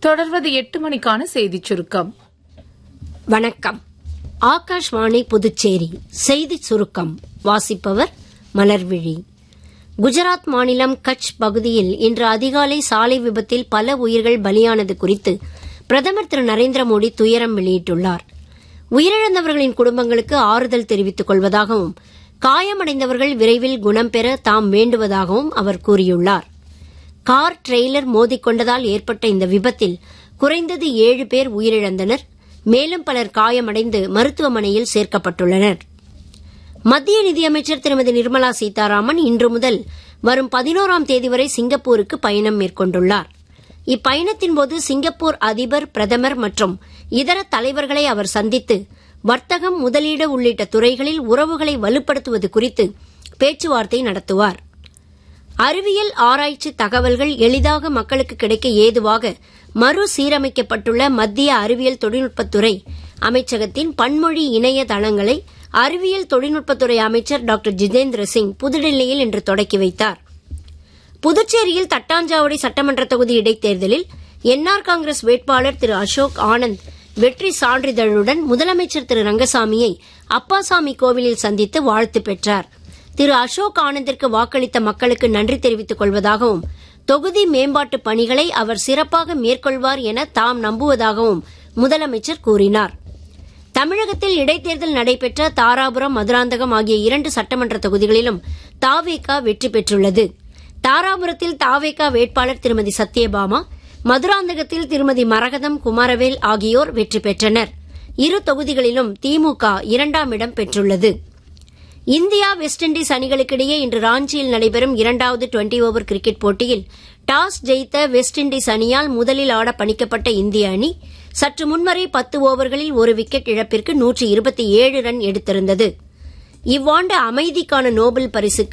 தொடர்வது எட்டு மணிக்கான செய்திச் சுருக்கம் வணக்கம் ஆகாஷ்வாணி புதுச்சேரி செய்திச் சுருக்கம் வாசிப்பவர் மலர்விழி குஜராத் மாநிலம் கட்ச் பகுதியில் இன்று அதிகாலை சாலை விபத்தில் பல உயிர்கள் பலியானது குறித்து பிரதமர் திரு நரேந்திர மோடி துயரம் வெளியிட்டுள்ளார் உயிரிழந்தவர்களின் குடும்பங்களுக்கு ஆறுதல் தெரிவித்துக் கொள்வதாகவும் காயமடைந்தவர்கள் விரைவில் குணம் பெற தாம் வேண்டுவதாகவும் அவர் கூறியுள்ளார் கார் ட்ரெய்லர் மோதிக்கொண்டதால் ஏற்பட்ட இந்த விபத்தில் குறைந்தது ஏழு பேர் உயிரிழந்தனர் மேலும் பலர் காயமடைந்து மருத்துவமனையில் சேர்க்கப்பட்டுள்ளனர் மத்திய நிதியமைச்சர் திருமதி நிர்மலா சீதாராமன் இன்று முதல் வரும் பதினோராம் தேதி வரை சிங்கப்பூருக்கு பயணம் மேற்கொண்டுள்ளார் இப்பயணத்தின் போது சிங்கப்பூர் அதிபர் பிரதமர் மற்றும் இதர தலைவர்களை அவர் சந்தித்து வர்த்தகம் முதலீடு உள்ளிட்ட துறைகளில் உறவுகளை வலுப்படுத்துவது குறித்து பேச்சுவார்த்தை நடத்துவார் அறிவியல் ஆராய்ச்சி தகவல்கள் எளிதாக மக்களுக்கு கிடைக்க ஏதுவாக மறுசீரமைக்கப்பட்டுள்ள மத்திய அறிவியல் தொழில்நுட்பத்துறை அமைச்சகத்தின் பன்மொழி இணைய தளங்களை அறிவியல் தொழில்நுட்பத்துறை அமைச்சர் டாக்டர் ஜிதேந்திர சிங் புதுடில்லியில் இன்று தொடக்கி வைத்தார் புதுச்சேரியில் தட்டாஞ்சாவடி சட்டமன்ற தொகுதி இடைத்தேர்தலில் என்ஆர் காங்கிரஸ் வேட்பாளர் திரு அசோக் ஆனந்த் வெற்றி சான்றிதழுடன் முதலமைச்சர் திரு ரங்கசாமியை அப்பாசாமி கோவிலில் சந்தித்து வாழ்த்து பெற்றார் திரு அசோக் ஆனந்திற்கு வாக்களித்த மக்களுக்கு நன்றி தெரிவித்துக் கொள்வதாகவும் தொகுதி மேம்பாட்டு பணிகளை அவர் சிறப்பாக மேற்கொள்வார் என தாம் நம்புவதாகவும் முதலமைச்சர் கூறினார் தமிழகத்தில் இடைத்தேர்தல் நடைபெற்ற தாராபுரம் மதுராந்தகம் ஆகிய இரண்டு சட்டமன்ற தொகுதிகளிலும் தாவேகா வெற்றி பெற்றுள்ளது தாராபுரத்தில் தாவேகா வேட்பாளர் திருமதி சத்யபாமா மதுராந்தகத்தில் திருமதி மரகதம் குமாரவேல் ஆகியோர் வெற்றி பெற்றனர் இரு தொகுதிகளிலும் திமுக இரண்டாம் இடம் பெற்றுள்ளது இந்தியா வெஸ்ட் இண்டீஸ் அணிகளுக்கிடையே இன்று ராஞ்சியில் நடைபெறும் இரண்டாவது டுவெண்டி ஓவர் கிரிக்கெட் போட்டியில் டாஸ் ஜெயித்த வெஸ்ட் இண்டீஸ் அணியால் முதலில் ஆட பணிக்கப்பட்ட இந்திய அணி சற்று முன்வரை பத்து ஓவர்களில் ஒரு விக்கெட் இழப்பிற்கு நூற்றி இருபத்தி ஏழு ரன் எடுத்திருந்தது இவ்வாண்டு அமைதிக்கான நோபல் பரிசுக்கு